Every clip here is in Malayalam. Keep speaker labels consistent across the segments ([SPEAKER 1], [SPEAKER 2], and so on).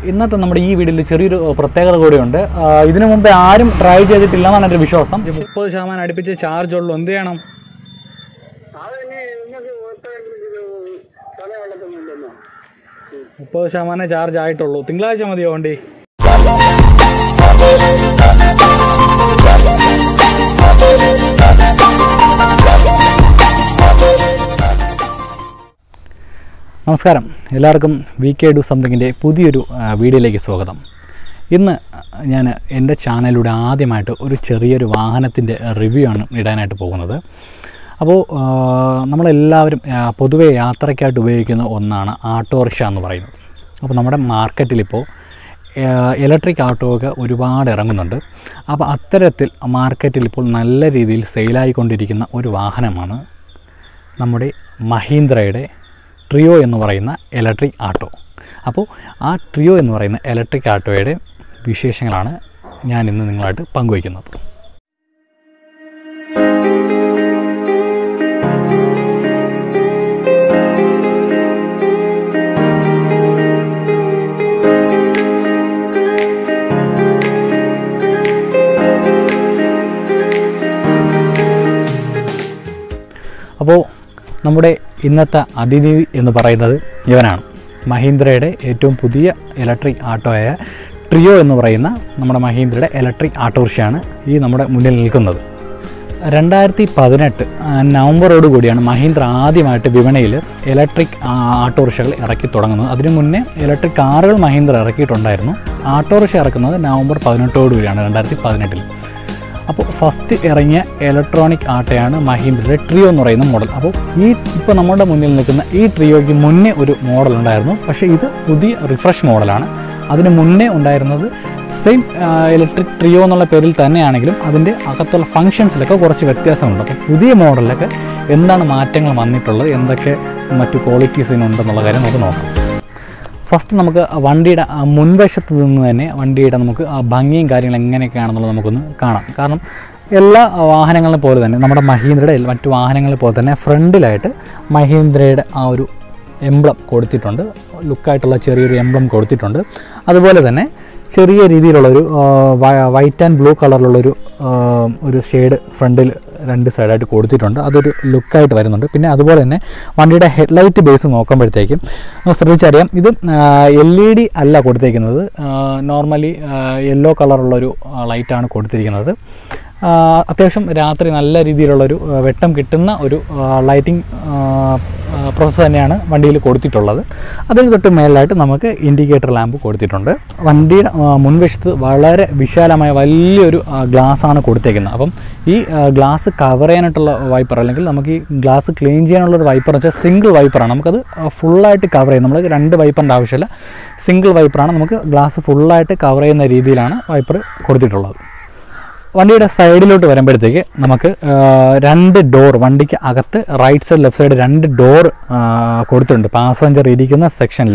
[SPEAKER 1] ഇന്നത്തെ നമ്മുടെ ഈ വീഡിയോയിൽ ചെറിയൊരു പ്രത്യേകത കൂടിയുണ്ട് ആ, ഇതിനു മുമ്പേ ആരും ട്രൈ ചെയ്തിട്ടില്ല എന്നാണ് എൻ്റെ വിശ്വാസം മുപ്പത് ശതമാനം അടുപ്പിച്ച് ചാർജ് ഉള്ളൂ എന്ത് ചെയ്യണം
[SPEAKER 2] അതിനി നിങ്ങൾക്ക് ഒറ്റ തലവെള്ളത്തൊന്നുമില്ലെന്നോ
[SPEAKER 1] മുപ്പത് ശതമാനം ചാർജ് ആയിട്ടുള്ളൂ തിങ്കളാഴ്ച മതിയോ വണ്ടി നമസ്കാരം എല്ലാവർക്കും വി കെ ഡു സംതിങ്ങിൻ്റെ പുതിയൊരു ആ, വീഡിയോയിലേക്ക് സ്വാഗതം ഇന്ന് ഞാൻ എൻ്റെ ചാനലിലൂടെ ആദ്യമായിട്ട് ഒരു ചെറിയൊരു വാഹനത്തിൻ്റെ റിവ്യൂ ആണ് ഇടാനായിട്ട് പോകുന്നത് അപ്പോൾ ആ, നമ്മളെല്ലാവരും ആ, പൊതുവെ യാത്രയ്ക്കായിട്ട് ഉപയോഗിക്കുന്ന ഒന്നാണ് ഓട്ടോറിക്ഷ എന്ന് പറയുന്നത് അപ്പോൾ നമ്മുടെ മാർക്കറ്റിലിപ്പോൾ ഇലക്ട്രിക് ഓട്ടോ ഒക്കെ ഒരുപാട് ഇറങ്ങുന്നുണ്ട് അപ്പോൾ അത്തരത്തിൽ മാർക്കറ്റിൽ ഇപ്പോൾ നല്ല രീതിയിൽ സെയിലായിക്കൊണ്ടിരിക്കുന്ന ഒരു വാഹനമാണ് നമ്മുടെ മഹീന്ദ്രയുടെ ട്രിയോ എന്ന് പറയുന്ന ഇലക്ട്രിക് ആട്ടോ അപ്പോൾ ആ ട്രിയോ എന്ന് പറയുന്ന ഇലക്ട്രിക് ആട്ടോയുടെ വിശേഷങ്ങളാണ് ഞാൻ ഇന്ന് നിങ്ങളായിട്ട് പങ്കുവയ്ക്കുന്നത് അപ്പോൾ നമ്മുടെ ഇന്നത്തെ അതിഥി എന്ന് പറയുന്നത് ഇവനാണ് മഹീന്ദ്രയുടെ ഏറ്റവും പുതിയ ഇലക്ട്രിക് ആട്ടോയായ ട്രിയോ എന്ന് പറയുന്ന നമ്മുടെ മഹീന്ദ്രയുടെ ഇലക്ട്രിക് ആട്ടോറിക്ഷയാണ് ഈ നമ്മുടെ മുന്നിൽ നിൽക്കുന്നത് രണ്ടായിരത്തി പതിനെട്ട് നവംബറോട് കൂടിയാണ് മഹീന്ദ്ര ആദ്യമായിട്ട് വിപണിയിൽ ഇലക്ട്രിക് ആട്ടോറിക്ഷകൾ ഇറക്കി തുടങ്ങുന്നത് അതിനു മുന്നേ ഇലക്ട്രിക് കാറുകൾ മഹീന്ദ്ര ഇറക്കിയിട്ടുണ്ടായിരുന്നു ആട്ടോറിക്ഷ ഇറക്കുന്നത് നവംബർ പതിനെട്ടോട് കൂടിയാണ് രണ്ടായിരത്തി പതിനെട്ടിൽ അപ്പോൾ ഫസ്റ്റ് ഇറങ്ങിയ ഇലക്ട്രോണിക് ആട്ടയാണ് മഹീന്ദ്രയുടെ ട്രിയോ എന്ന് പറയുന്ന മോഡൽ അപ്പോൾ ഈ ഇപ്പോൾ നമ്മുടെ മുന്നിൽ നിൽക്കുന്ന ഈ ട്രിയോയ്ക്ക് മുന്നേ ഒരു മോഡൽ ഉണ്ടായിരുന്നു പക്ഷേ ഇത് പുതിയ റിഫ്രഷ് മോഡലാണ് അതിന് മുന്നേ ഉണ്ടായിരുന്നത് സെയിം ഇലക്ട്രിക് ട്രിയോ എന്നുള്ള പേരിൽ തന്നെയാണെങ്കിലും അതിൻ്റെ അകത്തുള്ള ഫങ്ഷൻസിലൊക്കെ കുറച്ച് വ്യത്യാസമുണ്ട് അപ്പോൾ പുതിയ മോഡലിലൊക്കെ എന്താണ് മാറ്റങ്ങൾ വന്നിട്ടുള്ളത് എന്തൊക്കെ മറ്റു ക്വാളിറ്റീസ് ഇതിനുണ്ടെന്നുള്ള കാര്യം നമുക്ക് നോക്കാം ഫസ്റ്റ് നമുക്ക് ആ വണ്ടിയുടെ ആ മുൻവശത്ത് നിന്ന് തന്നെ വണ്ടിയുടെ നമുക്ക് ആ ഭംഗിയും കാര്യങ്ങളും എങ്ങനെയൊക്കെയാണെന്നുള്ളത് നമുക്കൊന്ന് കാണാം കാരണം എല്ലാ വാഹനങ്ങളെ പോലെ തന്നെ നമ്മുടെ മഹീന്ദ്രയുടെ എല്ലാ- മറ്റു വാഹനങ്ങളെ പോലെ തന്നെ ഫ്രണ്ടിലായിട്ട് മഹീന്ദ്രയുടെ ആ ഒരു എംബ്ലം കൊടുത്തിട്ടുണ്ട് ലുക്കായിട്ടുള്ള ചെറിയൊരു എംബ്ലം കൊടുത്തിട്ടുണ്ട് അതുപോലെ തന്നെ ചെറിയ രീതിയിലുള്ളൊരു വൈറ്റ് ആൻഡ് ബ്ലൂ കളറിലുള്ളൊരു ആ, ഒരു ഷെയ്ഡ് ഫ്രണ്ടിൽ രണ്ട് സൈഡായിട്ട് കൊടുത്തിട്ടുണ്ട് അതൊരു ലുക്കായിട്ട് വരുന്നുണ്ട് പിന്നെ അതുപോലെ തന്നെ വണ്ടിയുടെ ഹെഡ്ലൈറ്റ് ബേസ് നോക്കുമ്പോഴത്തേക്കും നമുക്ക് ശ്രദ്ധിച്ചറിയാം ഇത് എൽ ഇ ഡി അല്ല കൊടുത്തേക്കുന്നത് നോർമലി യെല്ലോ കളറുള്ളൊരു ലൈറ്റാണ് കൊടുത്തിരിക്കുന്നത് ആ, അത്യാവശ്യം രാത്രി നല്ല രീതിയിലുള്ളൊരു ആ, വെട്ടം കിട്ടുന്ന ഒരു ലൈറ്റിംഗ് പ്രോസസ്സ് തന്നെയാണ് വണ്ടിയിൽ കൊടുത്തിട്ടുള്ളത് അതിന് തൊട്ട് മേലായിട്ട് നമുക്ക് ഇൻഡിക്കേറ്റർ ലാമ്പ് കൊടുത്തിട്ടുണ്ട് വണ്ടിയുടെ ആ, മുൻവശത്ത് വളരെ വിശാലമായ വലിയൊരു ഗ്ലാസ് ആണ് കൊടുത്തേക്കുന്നത് അപ്പം ഈ ഗ്ലാസ് കവർ ചെയ്യാനായിട്ടുള്ള വൈപ്പർ അല്ലെങ്കിൽ നമുക്ക് ഈ ഗ്ലാസ് ക്ലീൻ ചെയ്യാനുള്ള ഒരു വൈപ്പർ എന്ന് വെച്ചാൽ സിംഗിൾ വൈപ്പറാണ് നമുക്കത് ഫുള്ളായിട്ട് കവർ ചെയ്യും നമ്മൾ രണ്ട് വൈപ്പറിൻ്റെ ആവശ്യമില്ല സിംഗിൾ വൈപ്പറാണ് നമുക്ക് ഗ്ലാസ് ഫുള്ളായിട്ട് കവർ ചെയ്യുന്ന രീതിയിലാണ് വൈപ്പർ കൊടുത്തിട്ടുള്ളത് വണ്ടിയുടെ സൈഡിലോട്ട് വരുമ്പോഴത്തേക്ക് നമുക്ക് ആ, രണ്ട് ഡോർ വണ്ടിക്ക് അകത്ത് റൈറ്റ് സൈഡ് ലെഫ്റ്റ് സൈഡ് രണ്ട് ഡോർ കൊടുത്തിട്ടുണ്ട് പാസഞ്ചർ ഇരിക്കുന്ന സെക്ഷനിൽ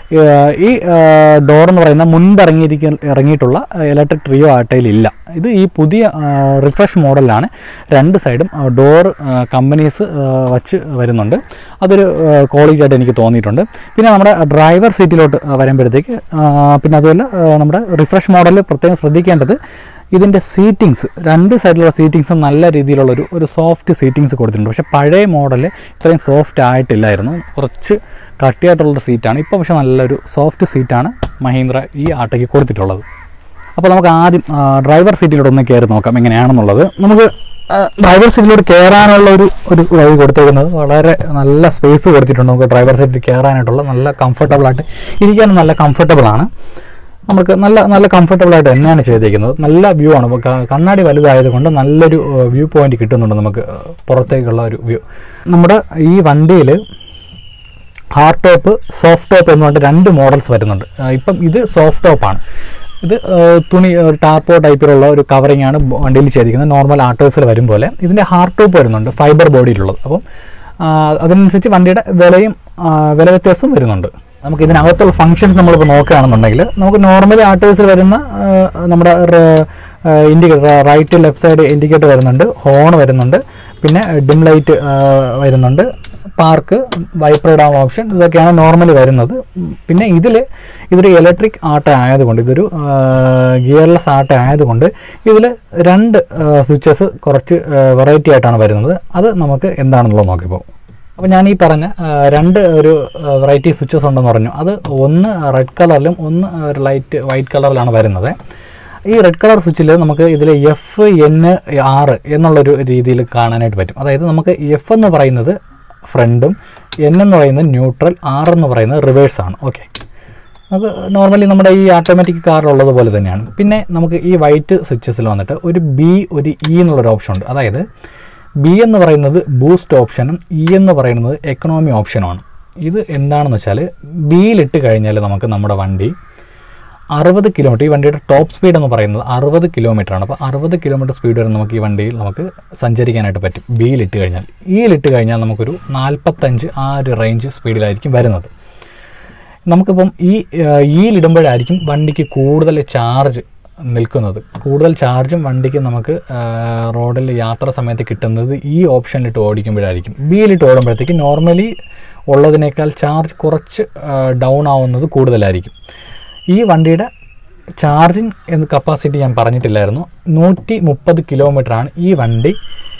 [SPEAKER 1] ഈ ഡോർ എന്ന് പറയുന്ന മുൻപ് ഇറങ്ങിയിരിക്കുന്ന ഇറങ്ങിയിട്ടുള്ള ഇലക്ട്രിക് ട്രിയോ ആട്ടയിലില്ല ഇത് ഈ പുതിയ റിഫ്രഷ് മോഡലാണ് രണ്ട് സൈഡും ഡോർ കമ്പനീസ് വച്ച് വരുന്നുണ്ട് അതൊരു ക്വാളിറ്റി ആയിട്ട് എനിക്ക് തോന്നിയിട്ടുണ്ട് പിന്നെ നമ്മുടെ ഡ്രൈവർ സീറ്റിലോട്ട് വരുമ്പോഴത്തേക്ക് ആ, പിന്നെ അതുപോലെ ആ, നമ്മുടെ റിഫ്രഷ് മോഡലിൽ പ്രത്യേകം ശ്രദ്ധിക്കേണ്ടത് ഇതിൻ്റെ സീറ്റിങ്സ് രണ്ട് സൈഡിലുള്ള സീറ്റിങ്സ് നല്ല രീതിയിലുള്ളൊരു ഒരു സോഫ്റ്റ് സീറ്റിങ്സ് കൊടുത്തിട്ടുണ്ട് പക്ഷേ പഴയ മോഡൽ ഇത്രയും സോഫ്റ്റ് ആയിട്ടില്ലായിരുന്നു കുറച്ച് കട്ടിയായിട്ടുള്ളൊരു സീറ്റാണ് ഇപ്പോൾ പക്ഷേ നല്ലൊരു സോഫ്റ്റ് സീറ്റാണ് മഹീന്ദ്ര ഈ ആട്ടയ്ക്ക് കൊടുത്തിട്ടുള്ളത് അപ്പോൾ നമുക്ക് ആദ്യം ആ, ഡ്രൈവർ സീറ്റിലോട്ട് ഒന്ന് കയറി നോക്കാം എങ്ങനെയാണെന്നുള്ളത് നമുക്ക് ആ, ഡ്രൈവർ സീറ്റിലോട്ട് കയറാനുള്ള ഒരു ഒരു വഴി കൊടുത്തേക്കുന്നത് വളരെ നല്ല സ്പേസ് കൊടുത്തിട്ടുണ്ട് നമുക്ക് ഡ്രൈവർ സീറ്റിൽ കയറാനായിട്ടുള്ള നല്ല കംഫർട്ടബിൾ ആയിട്ട് ഇരിക്കാനും നല്ല കംഫർട്ടബിൾ ആണ് നമുക്ക് നല്ല നല്ല കംഫർട്ടബിൾ ആയിട്ട് തന്നെയാണ് ചെയ്തേക്കുന്നത് നല്ല വ്യൂ ആണ് ഇപ്പൊ ക- കണ്ണാടി വലുതായതുകൊണ്ട് നല്ലൊരു വ്യൂ പോയിന്റ് കിട്ടുന്നുണ്ട് നമുക്ക് ആ, പുറത്തേക്കുള്ള ഒരു വ്യൂ നമ്മുടെ ഈ വണ്ടിയിൽ ഹാർഡ് ടോപ്പ് സോഫ്റ്റ് ടോപ്പ് എന്ന് പറഞ്ഞിട്ട് രണ്ട് മോഡൽസ് വരുന്നുണ്ട് ആ, ഇപ്പം ഇത് സോഫ്റ്റ് ടോപ്പാണ് ഇത് ആ, തുണി ഒരു ടാർപ്പോ ടൈപ്പിലുള്ള ഒരു കവറിംഗ് ആണ് ബ- വണ്ടിയിൽ ചെയ്തിരിക്കുന്നത് നോർമൽ ആട്ടോസിൽ വരും പോലെ ഇതിൻ്റെ ഹാർഡ് ടോപ്പ് വരുന്നുണ്ട് ഫൈബർ ബോഡിയിലുള്ളത് അപ്പം ആ, അതിനനുസരിച്ച് വണ്ടിയുടെ വിലയും ആ, വില വ്യത്യാസവും വരുന്നുണ്ട് നമുക്ക് ഇതിനകത്തുള്ള ഫങ്ഷൻസ് നമ്മളിപ്പോൾ നോക്കുകയാണെന്നുണ്ടെങ്കിൽ നമുക്ക് നോർമലി ആട്ടോസിൽ വരുന്ന ആ, നമ്മുടെ indicator right left side indicator വരുന്നുണ്ട് ഹോൺ വരുന്നുണ്ട് പിന്നെ ഡിം ലൈറ്റ് വരുന്നുണ്ട് സ്പാർക്ക് വൈപ്പർ ഇടാനുള്ള ഓപ്ഷൻ ഇതൊക്കെയാണ് നോർമലി വരുന്നത് ഉം, പിന്നെ ഇതിൽ ഇതൊരു ഇലക്ട്രിക് ആട്ട ആയതുകൊണ്ട് ഇതൊരു ഗിയർലെസ് ആട്ട ആയതുകൊണ്ട് ഇതിൽ രണ്ട് സ്വിച്ചസ് കുറച്ച് വെറൈറ്റി ആയിട്ടാണ് വരുന്നത് അത് നമുക്ക് എന്താണെന്നുള്ളത് നോക്കിപ്പോൾ അപ്പോൾ ഞാൻ ഈ പറഞ്ഞ ആ, രണ്ട് ഒരു വെറൈറ്റി സ്വിച്ചസ് ഉണ്ടെന്ന് പറഞ്ഞു അത് ഒന്ന് റെഡ് കളറിലും ഒന്ന് ഒരു ലൈറ്റ് വൈറ്റ് കളറിലാണ് വരുന്നത് ഈ റെഡ് കളർ സ്വിച്ചിൽ നമുക്ക് ഇതിൽ എഫ് എൻ ആറ് എന്നുള്ളൊരു രീതിയിൽ കാണാനായിട്ട് പറ്റും അതായത് നമുക്ക് എഫ് എന്ന് പറയുന്നത് ഫ്രണ്ടും എൻ എന്ന് പറയുന്നത് ന്യൂട്രൽ ആർ എന്ന് പറയുന്നത് റിവേഴ്സാണ് ഓക്കെ നമുക്ക് നോർമലി നമ്മുടെ ഈ ഓട്ടോമാറ്റിക് കാറിലുള്ളത് പോലെ തന്നെയാണ് പിന്നെ നമുക്ക് ഈ വൈറ്റ് സ്വിച്ചസിൽ വന്നിട്ട് ഒരു ബി ഒരു ഇ എന്നുള്ളൊരു ഓപ്ഷൻ ഉണ്ട് അതായത് ബി എന്ന് പറയുന്നത് ബൂസ്റ്റ് ഓപ്ഷനും ഇ എന്ന് പറയുന്നത് എക്കണോമി ഓപ്ഷനുമാണ് ഇത് എന്താണെന്ന് വെച്ചാൽ ബിയിലിട്ട് കഴിഞ്ഞാൽ നമുക്ക് നമ്മുടെ വണ്ടി അറുപത് കിലോമീറ്റർ ഈ വണ്ടിയുടെ ടോപ്പ് സ്പീഡ് എന്ന് പറയുന്നത് അറുപത് കിലോമീറ്റർ ആണ് അപ്പോൾ അറുപത് കിലോമീറ്റർ സ്പീഡ് വരെ നമുക്ക് ഈ വണ്ടിയിൽ നമുക്ക് സഞ്ചരിക്കാനായിട്ട് പറ്റും ബിയിലിട്ട് കഴിഞ്ഞാൽ ഇയിലിട്ട് കഴിഞ്ഞാൽ നമുക്കൊരു നാൽപ്പത്തഞ്ച് ആ ഒരു റേഞ്ച് സ്പീഡിലായിരിക്കും വരുന്നത് നമുക്കിപ്പം ഈ ഈലിടുമ്പോഴായിരിക്കും വണ്ടിക്ക് കൂടുതൽ ചാർജ് നിൽക്കുന്നത് കൂടുതൽ ചാർജും വണ്ടിക്ക് നമുക്ക് റോഡിൽ യാത്ര സമയത്ത് കിട്ടുന്നത് ഈ ഓപ്ഷനിലിട്ട് ഓടിക്കുമ്പോഴായിരിക്കും ബിയിലിട്ട് ഓടുമ്പോഴത്തേക്ക് നോർമലി ഉള്ളതിനേക്കാൾ ചാർജ് കുറച്ച് ഡൗൺ ആവുന്നത് കൂടുതലായിരിക്കും ഈ വണ്ടിയുടെ ചാർജിങ് എന്ന് കപ്പാസിറ്റി ഞാൻ പറഞ്ഞിട്ടില്ലായിരുന്നു നൂറ്റി മുപ്പത് കിലോമീറ്ററാണ് ഈ വണ്ടി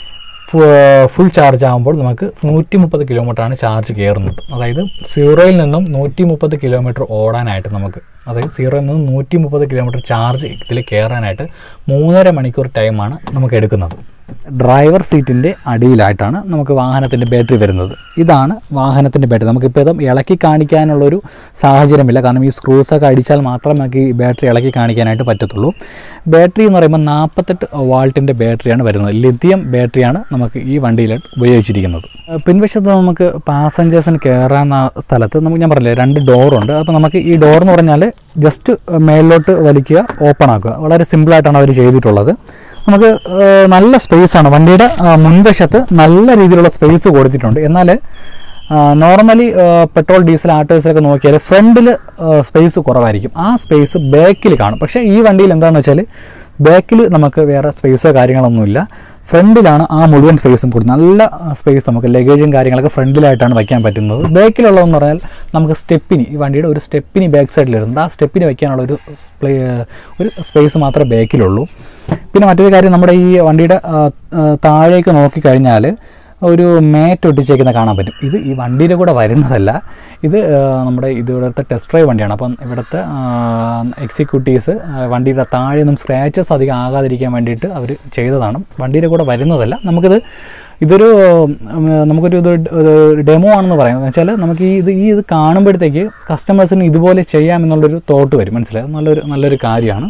[SPEAKER 1] ഫുൾ ചാർജ് ആകുമ്പോൾ നമുക്ക് നൂറ്റി മുപ്പത് കിലോമീറ്ററാണ് ചാർജ് കയറുന്നത് അതായത് സീറോയിൽ നിന്നും നൂറ്റി മുപ്പത് കിലോമീറ്റർ ഓടാനായിട്ട് നമുക്ക് അതായത് സീറോയിൽ നിന്നും നൂറ്റി മുപ്പത് കിലോമീറ്റർ ചാർജ് ഇതിൽ കയറാനായിട്ട് മൂന്നര മണിക്കൂർ ടൈമാണ് നമുക്ക് എടുക്കുന്നത് ഡ്രൈവർ സീറ്റിൻ്റെ അടിയിലായിട്ടാണ് നമുക്ക് വാഹനത്തിൻ്റെ ബാറ്ററി വരുന്നത് ഇതാണ് വാഹനത്തിൻ്റെ ബാറ്ററി നമുക്കിപ്പോൾ ഇത് ഇളക്കി കാണിക്കാനുള്ളൊരു സാഹചര്യമില്ല കാരണം ഈ സ്ക്രൂസൊക്കെ അടിച്ചാൽ മാത്രമേ നമുക്ക് ഈ ബാറ്ററി ഇളക്കി കാണിക്കാനായിട്ട് പറ്റത്തുള്ളൂ ബാറ്ററി എന്ന് പറയുമ്പോൾ നാൽപ്പത്തെട്ട് വാൾട്ടിൻ്റെ ബാറ്ററിയാണ് വരുന്നത് ലിഥിയം ബാറ്ററിയാണ് നമുക്ക് ഈ വണ്ടിയിൽ ഉപയോഗിച്ചിരിക്കുന്നത് ഏഹ് പിൻവശത്ത് നമുക്ക് പാസഞ്ചേഴ്സിന് കയറാവുന്ന സ്ഥലത്ത് നമുക്ക് ഞാൻ പറഞ്ഞില്ലേ രണ്ട് ഡോറുണ്ട് അപ്പോൾ നമുക്ക് ഈ ഡോർ എന്ന് പറഞ്ഞാൽ ജസ്റ്റ് മേലിലോട്ട് വലിക്കുക ഓപ്പൺ ആക്കുക വളരെ സിമ്പിളായിട്ടാണ് അവർ ചെയ്തിട്ടുള്ളത് നമുക്ക് ഏഹ് നല്ല സ്പേസാണ് വണ്ടിയുടെ ആ, മുൻവശത്ത് നല്ല രീതിയിലുള്ള സ്പേസ് കൊടുത്തിട്ടുണ്ട് എന്നാൽ നോർമലി പെട്രോൾ ഡീസൽ ആട്ടോസിലൊക്കെ നോക്കിയാൽ ഫ്രണ്ടിൽ സ്പേസ് കുറവായിരിക്കും ആ സ്പേസ് ബാക്കിൽ കാണും പക്ഷേ ഈ വണ്ടിയിൽ എന്താണെന്ന് വെച്ചാൽ ബാക്കിൽ നമുക്ക് വേറെ സ്പേസോ കാര്യങ്ങളൊന്നുമില്ല ഫ്രണ്ടിലാണ് ആ മുഴുവൻ സ്പേസും കൂടി നല്ല സ്പേസ് നമുക്ക് ലഗേജും കാര്യങ്ങളൊക്കെ ഫ്രണ്ടിലായിട്ടാണ് വയ്ക്കാൻ പറ്റുന്നത് ബാക്കിലുള്ളതെന്ന് പറഞ്ഞാൽ നമുക്ക് സ്റ്റെപ്പിനി ഈ വണ്ടിയുടെ ഒരു സ്റ്റെപ്പിനി ബാക്ക് സൈഡിൽ വരുന്നുണ്ട് ആ സ്റ്റെപ്പിനി വയ്ക്കാനുള്ള ഒരു സ്പ്ലേ ഒരു സ്പേസ് മാത്രമേ ബാക്കിലുള്ളൂ പിന്നെ മറ്റൊരു കാര്യം നമ്മുടെ ഈ വണ്ടിയുടെ ആ, ആ, താഴേക്ക് നോക്കിക്കഴിഞ്ഞാൽ ഒരു മേറ്റ് ഒട്ടിച്ചേക്കുന്ന കാണാൻ പറ്റും ഇത് ഈ വണ്ടിയുടെ കൂടെ വരുന്നതല്ല ഇത് ആ, നമ്മുടെ ഇത് ഇവിടുത്തെ ടെസ്റ്റ് ഡ്രൈവ് വണ്ടിയാണ് അപ്പം ഇവിടുത്തെ എക്സിക്യൂട്ടീവ്സ് വണ്ടിയുടെ താഴെ നിന്നും സ്ക്രാച്ചസ് അധികം ആകാതിരിക്കാൻ വേണ്ടിയിട്ട് അവർ ചെയ്തതാണ് വണ്ടിയുടെ കൂടെ വരുന്നതല്ല നമുക്കിത് ഇതൊരു ഉം, നമുക്കൊരു ഇത് ഡെമോ ആണെന്ന് പറയാം എന്ന് വെച്ചാൽ നമുക്ക് ഈ ഇത് ഈ ഇത് കാണുമ്പോഴത്തേക്ക് കസ്റ്റമേഴ്സിന് ഇതുപോലെ ചെയ്യാമെന്നുള്ളൊരു തോട്ട് വരും മനസ്സിലായി അത് നല്ലൊരു നല്ലൊരു കാര്യമാണ്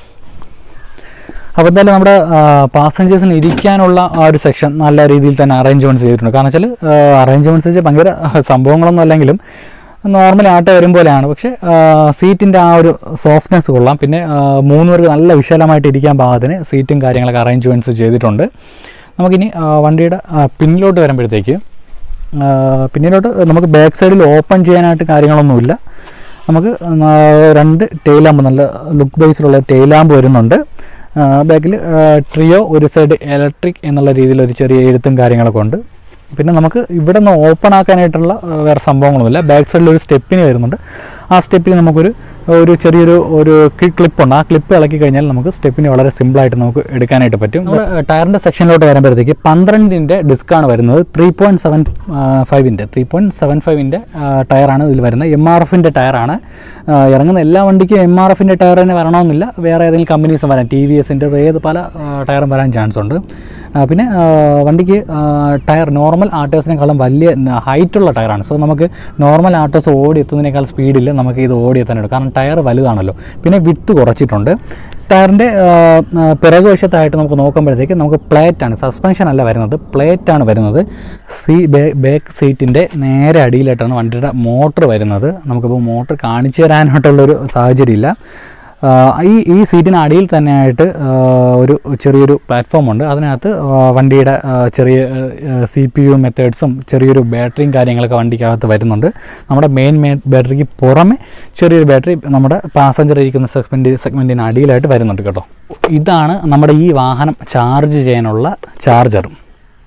[SPEAKER 1] അപ്പോൾ എന്തായാലും നമ്മുടെ പാസഞ്ചേഴ്സിന് ഇരിക്കാനുള്ള ആ ഒരു സെക്ഷൻ നല്ല രീതിയിൽ തന്നെ അറേഞ്ച്മെൻറ്റ്സ് ചെയ്തിട്ടുണ്ട് കാരണം വെച്ചാൽ അറേഞ്ച്മെൻറ്റ്സ് വെച്ചാൽ ഭയങ്കര സംഭവങ്ങളൊന്നും അല്ലെങ്കിലും നോർമലി ആട്ടോ വരും പോലെയാണ് പക്ഷേ സീറ്റിൻ്റെ ആ ഒരു സോഫ്റ്റ്നെസ് കൊള്ളാം പിന്നെ ആ, മൂന്ന് പേർക്ക് നല്ല വിശാലമായിട്ട് ഇരിക്കാൻ പാകത്തിന് സീറ്റും കാര്യങ്ങളൊക്കെ അറേഞ്ച്മെൻറ്റ്സ് ചെയ്തിട്ടുണ്ട് നമുക്കിനി ആ, വണ്ടിയുടെ ആ, പിന്നിലോട്ട് വരുമ്പോഴത്തേക്ക് ആ, പിന്നിലോട്ട് നമുക്ക് ബാക്ക് സൈഡിൽ ഓപ്പൺ ചെയ്യാനായിട്ട് കാര്യങ്ങളൊന്നുമില്ല നമുക്ക് ആ, രണ്ട് ടെയിലാമ്പ് നല്ല ലുക്ക് ബേസിലുള്ള ടെയിലാമ്പ് വരുന്നുണ്ട് ബാക്കിൽ ട്രിയോ ഒരു സൈഡ് ഇലക്ട്രിക് എന്നുള്ള രീതിയിൽ ഒരു ചെറിയ എഴുത്തും കാര്യങ്ങളൊക്കെ ഉണ്ട് പിന്നെ നമുക്ക് ഇവിടെ നിന്ന് ഓപ്പൺ ആക്കാനായിട്ടുള്ള ആ, വേറെ സംഭവങ്ങളൊന്നുമില്ല ബാക്ക് സൈഡിൽ ഒരു സ്റ്റെപ്പിന് വരുന്നുണ്ട് ആ സ്റ്റെപ്പിന് നമുക്കൊരു ഒരു ചെറിയൊരു ഒരു ക്ലിപ്പുണ്ട് ആ ക്ലിപ്പ് ഇളക്കി കഴിഞ്ഞാൽ നമുക്ക് സ്റ്റെപ്പിന് വളരെ സിമ്പിളായിട്ട് നമുക്ക് എടുക്കാനായിട്ട് പറ്റും നമ്മൾ ടയറിൻ്റെ സെക്ഷനിലോട്ട് വരുമ്പോഴത്തേക്ക് പന്ത്രണ്ടിൻ്റെ ഡിസ്ക്കാണ് വരുന്നത് ത്രീ പോയിൻറ്റ് സെവൻ ഫൈവിൻ്റെ ത്രീ പോയിൻറ്റ് സെവൻ ഫൈവിൻ്റെ ടയറാണ് ഇതിൽ വരുന്നത് എം ആർ എഫിൻ്റെ ടയറാണ് ആ, ഇറങ്ങുന്ന എല്ലാ വണ്ടിക്കും എം ആർ എഫിൻ്റെ ടയർ തന്നെ വരണമെന്നില്ല വേറെ ഏതെങ്കിലും കമ്പനീസും വരാം ടി വി എസിൻ്റെ ഏത് പല ആ, ടയറും വരാൻ ചാൻസ് ഉണ്ട് ആ, പിന്നെ ആ, വണ്ടിക്ക് ആ, ടയർ നോർമൽ ആട്ടോസിനേക്കാളും വലിയ ഹൈറ്റുള്ള ടയറാണ് സോ നമുക്ക് നോർമൽ ആട്ടോസ് ഓടി എത്തുന്നതിനേക്കാൾ സ്പീഡിൽ നമുക്ക് ഇത് ഓടി എത്താനായിട്ട് കാരണം ടയർ വലുതാണല്ലോ പിന്നെ വിട്ട് കുറച്ചിട്ടുണ്ട് ടയറിൻ്റെ പിറകു വശത്തായിട്ട് നമുക്ക് നോക്കുമ്പോഴത്തേക്ക് നമുക്ക് പ്ലേറ്റ് ആണ് സസ്പെൻഷൻ അല്ല വരുന്നത് പ്ലേറ്റ് ആണ് വരുന്നത് സീ ബാക്ക് സീറ്റിൻ്റെ നേരെ അടിയിലായിട്ടാണ് വണ്ടിയുടെ മോട്ടർ വരുന്നത് നമുക്കിപ്പോൾ മോട്ടർ കാണിച്ചു തരാനായിട്ടുള്ളൊരു സാഹചര്യമില്ല ആ, ഈ ഈ സീറ്റിന് അടിയിൽ തന്നെയായിട്ട് ആ, ഒരു ചെറിയൊരു പ്ലാറ്റ്ഫോം ഉണ്ട് അതിനകത്ത് ആ, വണ്ടിയുടെ ആ, ചെറിയ സി പി യു മെത്തേഡ്സും ചെറിയൊരു ബാറ്ററിയും കാര്യങ്ങളൊക്കെ വണ്ടിക്കകത്ത് വരുന്നുണ്ട് നമ്മുടെ മെയിൻ മെയിൻ ബാറ്ററിക്ക് പുറമെ ചെറിയൊരു ബാറ്ററി നമ്മുടെ പാസഞ്ചർ ഇരിക്കുന്ന സെഗ്മെൻറ്റ് സെഗ്മെൻറ്റിന് അടിയിലായിട്ട് വരുന്നുണ്ട് കേട്ടോ ഇതാണ് നമ്മുടെ ഈ വാഹനം ചാർജ് ചെയ്യാനുള്ള ചാർജറും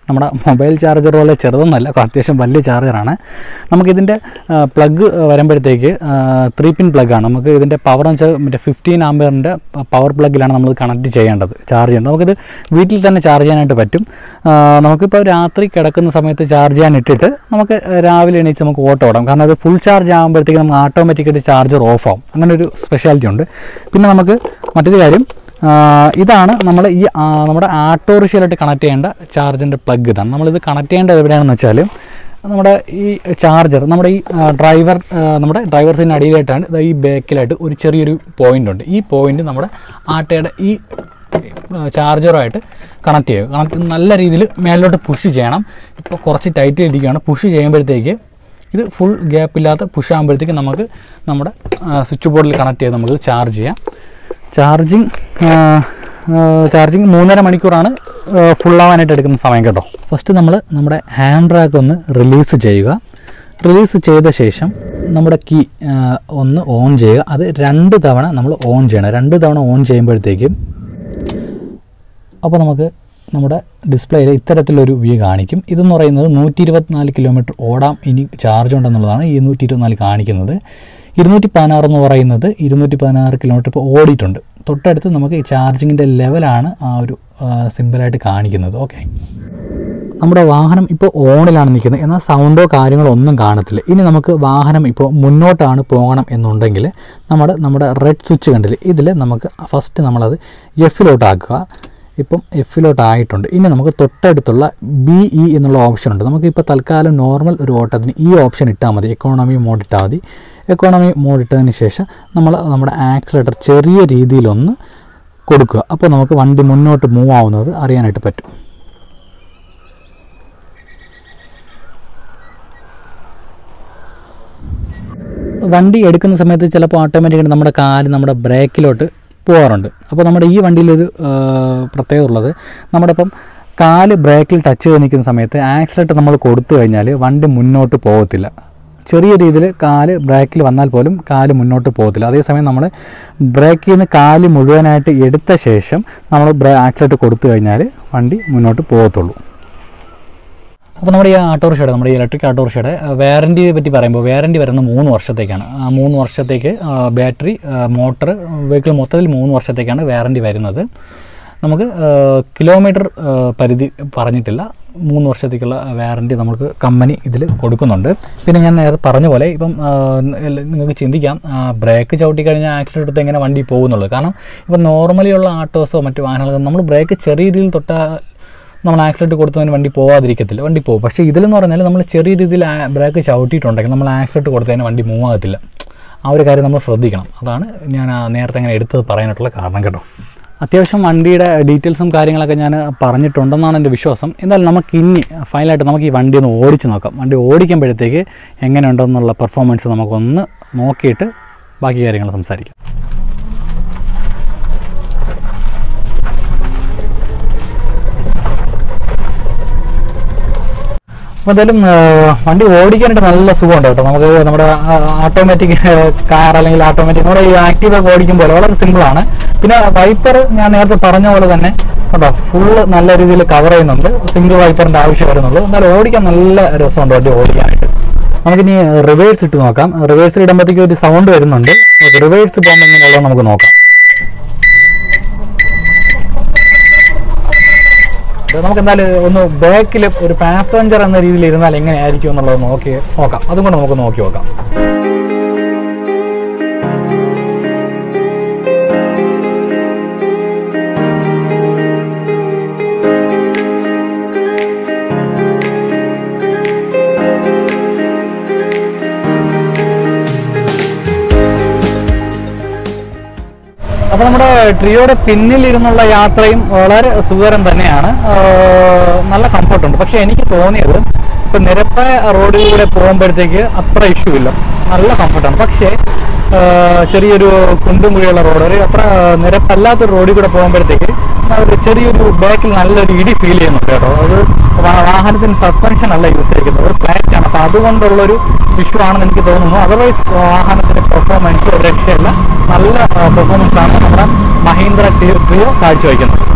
[SPEAKER 1] നമ്മുടെ മൊബൈൽ ചാർജർ പോലെ ചെറുതൊന്നല്ല അത്യാവശ്യം വലിയ ചാർജറാണ് നമുക്കിതിൻ്റെ പ്ലഗ് വരുമ്പോഴത്തേക്ക് ത്രീ പിൻ പ്ലഗാണ് നമുക്ക് ഇതിൻ്റെ പവർ എന്ന് വെച്ചാൽ മറ്റേ ഫിഫ്റ്റീൻ ആമ്പയറിൻ്റെ പവർ പ്ലഗിലാണ് നമ്മൾ കണക്ട് ചെയ്യേണ്ടത് ചാർജ് ചെയ്യേണ്ടത് നമുക്കിത് വീട്ടിൽ തന്നെ ചാർജ് ചെയ്യാനായിട്ട് പറ്റും ആ, നമുക്കിപ്പോൾ രാത്രി കിടക്കുന്ന സമയത്ത് ചാർജ് ചെയ്യാൻ ഇട്ടിട്ട് നമുക്ക് രാവിലെ എണീച്ച് നമുക്ക് ഓട്ടോ ഓടാം കാരണം അത് ഫുൾ ചാർജ് ആകുമ്പോഴത്തേക്ക് നമുക്ക് ഓട്ടോമാറ്റിക്കായിട്ട് ചാർജർ ഓഫ് ആവും അങ്ങനെ ഒരു സ്പെഷ്യാലിറ്റി ഉണ്ട് പിന്നെ നമുക്ക് മറ്റൊരു കാര്യം ആ, ഇതാണ് നമ്മൾ ഈ ആ, നമ്മുടെ ആട്ടോറിക്ഷയിലായിട്ട് കണക്ട് ചെയ്യേണ്ട ചാർജിൻ്റെ പ്ലഗ് ഇതാണ് നമ്മളിത് കണക്ട് ചെയ്യേണ്ടത് എവിടെയാണെന്ന് വെച്ചാൽ നമ്മുടെ ഈ ചാർജർ നമ്മുടെ ഈ ആ, ഡ്രൈവർ ആ, നമ്മുടെ ഡ്രൈവർ സീറ്റിന് അടിയിലായിട്ടാണ് ദാ ഈ ബാക്കിലായിട്ട് ഒരു ചെറിയൊരു പോയിന്റ് ഉണ്ട് ഈ പോയിന്റ് നമ്മുടെ ആട്ടയുടെ ഈ ചാർജറുമായിട്ട് കണക്ട് ചെയ്യുക കണക്ട് നല്ല രീതിയിൽ മേലോട്ട് പുഷ് ചെയ്യണം ഇപ്പോൾ കുറച്ച് ടൈറ്റ് ഇരിക്കുകയാണ് പുഷ് ചെയ്യുമ്പോഴത്തേക്ക് ഇത് ഫുൾ ഗ്യാപ്പ് ഇല്ലാത്ത പുഷ് ആകുമ്പോഴത്തേക്ക് നമുക്ക് നമ്മുടെ സ്വിച്ച് ബോർഡിൽ കണക്ട് ചെയ്ത് നമുക്ക് ചാർജ് ചെയ്യാം ചാർജിങ് ചാർജിങ് മൂന്നര മണിക്കൂറാണ് ഫുൾ ആവാനായിട്ട് എടുക്കുന്ന സമയം കേട്ടോ ഫസ്റ്റ് നമ്മൾ നമ്മുടെ ഹാൻഡ് ബ്രാക്ക് ഒന്ന് റിലീസ് ചെയ്യുക റിലീസ് ചെയ്ത ശേഷം നമ്മുടെ കീ ഒന്ന് ഓൺ ചെയ്യുക അത് രണ്ട് തവണ നമ്മൾ ഓൺ ചെയ്യണം രണ്ട് തവണ ഓൺ ചെയ്യുമ്പോഴത്തേക്കും അപ്പോൾ നമുക്ക് നമ്മുടെ ഡിസ്പ്ലേയിൽ ഇത്തരത്തിലൊരു വ്യൂ കാണിക്കും ഇതെന്ന് പറയുന്നത് നൂറ്റി ഇരുപത്തിനാല് കിലോമീറ്റർ ഓടാം ഇനി ചാർജ് ഉണ്ടെന്നുള്ളതാണ് ഈ നൂറ്റി ഇരുപത്തിനാല് കാണിക്കുന്നത് ഇരുന്നൂറ്റി പതിനാറ് എന്ന് പറയുന്നത് ഇരുന്നൂറ്റി പതിനാറ് കിലോമീറ്റർ ഇപ്പോൾ ഓടിയിട്ടുണ്ട് തൊട്ടടുത്ത് നമുക്ക് ഈ ചാർജിങ്ങിൻ്റെ ലെവലാണ് ആ ഒരു സിമ്പിളായിട്ട് കാണിക്കുന്നത് ഓക്കെ നമ്മുടെ വാഹനം ഇപ്പോൾ ഓണിലാണ് നിൽക്കുന്നത് എന്നാൽ സൗണ്ടോ കാര്യങ്ങളോ ഒന്നും കാണത്തില്ല ഇനി നമുക്ക് വാഹനം ഇപ്പോൾ മുന്നോട്ടാണ് പോകണം എന്നുണ്ടെങ്കിൽ നമ്മുടെ നമ്മുടെ റെഡ് സ്വിച്ച് കണ്ടില്ലേ ഇതിൽ നമുക്ക് ഫസ്റ്റ് നമ്മളത് എഫിലോട്ടാക്കുക ഇപ്പം എഫിലോട്ട് ആയിട്ടുണ്ട് ഇനി നമുക്ക് തൊട്ടടുത്തുള്ള ബി ഇ എന്നുള്ള ഓപ്ഷൻ ഉണ്ട് നമുക്ക് ഇപ്പോൾ തൽക്കാലം നോർമൽ ഒരു ഓട്ടത്തിന് ഈ ഓപ്ഷൻ ഇട്ടാൽ മതി എക്കോണമി മോഡ് ഇട്ടാൽ മതി എക്കോണമി മോഡ് ഇട്ടതിന് ശേഷം നമ്മൾ നമ്മുടെ ആക്സിലേറ്റർ ചെറിയ രീതിയിലൊന്ന് കൊടുക്കുക അപ്പോൾ നമുക്ക് വണ്ടി മുന്നോട്ട് മൂവ് ആവുന്നത് അറിയാനായിട്ട് പറ്റും വണ്ടി എടുക്കുന്ന സമയത്ത് ചിലപ്പോൾ ഓട്ടോമാറ്റിക്കായിട്ട് നമ്മുടെ കാല് നമ്മുടെ ബ്രേക്കിലോട്ട് പോകാറുണ്ട് അപ്പോൾ നമ്മുടെ ഈ വണ്ടിയിലൊരു ആ, പ്രത്യേകത ഉള്ളത് നമ്മുടെ ഇപ്പം കാല് ബ്രേക്കിൽ ടച്ച് ചെയ്ത് നിൽക്കുന്ന സമയത്ത് ആക്സിലേറ്റർ നമ്മൾ കൊടുത്തു കഴിഞ്ഞാൽ വണ്ടി മുന്നോട്ട് പോകത്തില്ല ചെറിയ രീതിയിൽ കാല് ബ്രേക്കിൽ വന്നാൽ പോലും കാല് മുന്നോട്ട് പോകത്തില്ല അതേസമയം നമ്മൾ ബ്രേക്കിൽ നിന്ന് കാല് മുഴുവനായിട്ട് എടുത്ത ശേഷം നമ്മൾ ബ്രേ ആക്സിലേറ്റർ കൊടുത്തു കഴിഞ്ഞാൽ വണ്ടി മുന്നോട്ട് പോകത്തുള്ളൂ അപ്പോൾ നമ്മുടെ ഈ ഓട്ടോറിക്ഷയുടെ നമ്മുടെ ഈ ഇലക്ട്രിക് ഓട്ടോറിക്ഷയുടെ വാറൻറ്റിയെ പറ്റി പറയുമ്പോൾ വാറൻറ്റി വരുന്നത് മൂന്ന് വർഷത്തേക്കാണ് ആ മൂന്ന് വർഷത്തേക്ക് ബാറ്ററി മോട്ടർ വെഹിക്കിൾ മൊത്തത്തിൽ മൂന്ന് വർഷത്തേക്കാണ് വാറൻറ്റി വരുന്നത് നമുക്ക് കിലോമീറ്റർ പരിധി പറഞ്ഞിട്ടില്ല മൂന്ന് വർഷത്തേക്കുള്ള വാറൻറ്റി നമുക്ക് കമ്പനി ഇതിൽ കൊടുക്കുന്നുണ്ട് പിന്നെ ഞാൻ നേരത്തെ പറഞ്ഞ പോലെ ഇപ്പം ആ, എല്ല- നിങ്ങൾക്ക് ചിന്തിക്കാം ബ്രേക്ക് ചവിട്ടി കഴിഞ്ഞാൽ ആക്സിഡൻറ്റ് എടുത്ത് എങ്ങനെ വണ്ടി പോകുന്നുള്ളത് കാരണം ഇപ്പം നോർമലി ഉള്ള ആട്ടോസോ മറ്റു വാഹനങ്ങളോ നമ്മൾ ബ്രേക്ക് ചെറിയ രീതിയിൽ തൊട്ടാൽ നമ്മൾ ആക്സിഡൻറ്റ് കൊടുത്തതിന് വണ്ടി പോകാതിരിക്കത്തില്ല വണ്ടി പോകും പക്ഷേ ഇതിലെന്ന് പറഞ്ഞാൽ നമ്മൾ ചെറിയ രീതിയിൽ ആ- ബ്രേക്ക് ചവിട്ടിയിട്ടുണ്ടെങ്കിൽ നമ്മൾ ആക്സിഡൻറ്റ് കൊടുത്തതിന് വണ്ടി മൂവ് ആകത്തില്ല ആ ഒരു കാര്യം നമ്മൾ ശ്രദ്ധിക്കണം അതാണ് ഞാൻ ആ നേരത്തെ അങ്ങനെ എടുത്തത് പറയാനായിട്ടുള്ള കാരണം കേട്ടോ അത്യാവശ്യം വണ്ടിയുടെ ഡീറ്റെയിൽസും കാര്യങ്ങളൊക്കെ ഞാൻ പറഞ്ഞിട്ടുണ്ടെന്നാണ് എൻ്റെ വിശ്വാസം എന്തായാലും നമുക്ക് ഇനി ഫൈനലായിട്ട് നമുക്ക് ഈ വണ്ടി ഒന്ന് ഓടിച്ച് നോക്കാം വണ്ടി ഓടിക്കുമ്പോഴത്തേക്ക് എങ്ങനെയുണ്ടെന്നുള്ള പെർഫോമൻസ് നമുക്കൊന്ന് നോക്കിയിട്ട് ബാക്കി കാര്യങ്ങൾ സംസാരിക്കാം അപ്പോൾ എന്തായാലും ആ, വണ്ടി ഓടിക്കാനായിട്ട് നല്ല സുഖമുണ്ട് കേട്ടോ നമുക്ക് നമ്മുടെ ഓട്ടോമാറ്റിക് കാർ അല്ലെങ്കിൽ ഓട്ടോമാറ്റിക് നമ്മുടെ ഈ ആക്റ്റീവ് ഒക്കെ ഓടിക്കുമ്പോൾ വളരെ സിമ്പിളാണ് പിന്നെ വൈപ്പർ ഞാൻ നേരത്തെ പറഞ്ഞ പോലെ തന്നെ കേട്ടോ ഫുള്ള് നല്ല രീതിയിൽ കവർ ചെയ്യുന്നുണ്ട് സിംഗിൾ വൈപ്പറിന്റെ ആവശ്യം വരുന്നുള്ളൂ എന്നാലും ഓടിക്കാൻ നല്ല രസമുണ്ട് വണ്ടി ഓടിക്കാനായിട്ട് നമുക്കിനി റിവേഴ്സ് ഇട്ട് നോക്കാം റിവേഴ്സിൽ ഇടുമ്പോഴത്തേക്ക് ഒരു സൗണ്ട് വരുന്നുണ്ട് റിവേഴ്സ് പോകുമ്പോൾ എങ്ങനെയുള്ളത് നമുക്ക് നോക്കാം ഇത് നമുക്ക് എന്തായാലും ഒന്ന് ബാക്കിൽ ഒരു പാസഞ്ചർ എന്ന രീതിയിൽ ഇരുന്നാൽ എങ്ങനെയായിരിക്കും എന്നുള്ളത് നോക്കി നോക്കാം അതും കൂടെ നമുക്ക് നോക്കി നോക്കാം അപ്പോൾ നമ്മുടെ ട്രിയോയുടെ പിന്നിലിരുന്നുള്ള യാത്രയും വളരെ സുഖകരം തന്നെയാണ് ആഹ് നല്ല കംഫർട്ടുണ്ട് പക്ഷെ എനിക്ക് തോന്നിയത് ഇപ്പം നിരപ്പായ റോഡിലൂടെ പോകുമ്പോഴത്തേക്ക് അത്ര ഇഷ്യൂ ഇല്ല നല്ല കംഫർട്ടാണ് പക്ഷേ ആഹ് ചെറിയൊരു കുണ്ടും കുഴിയുള്ള റോഡ് ഒരു അത്ര നിരപ്പല്ലാത്തൊരു റോഡിൽ കൂടെ പോകുമ്പോഴത്തേക്ക് ഒരു ചെറിയൊരു ബാക്കിൽ നല്ലൊരു ഇടി ഫീൽ ചെയ്യുന്നുണ്ട് കേട്ടോ അത് വാ- വാഹനത്തിന് സസ്പെൻഷൻ അല്ല യൂസ് ചെയ്തിരിക്കുന്നത് ഒരു ഫ്ലാറ്റ് ആണ് അപ്പോൾ അതുകൊണ്ടുള്ളൊരു ഇഷ്യൂ ആണെന്ന് എനിക്ക് തോന്നുന്നു അതർവൈസ് വാഹനത്തിന്റെ പെർഫോമൻസ് ഒരു രക്ഷയില്ല നല്ല പെർഫോമൻസ് ആണ് നമ്മുടെ മഹീന്ദ്ര ട്രിയോ കാഴ്ചവെക്കുന്നത്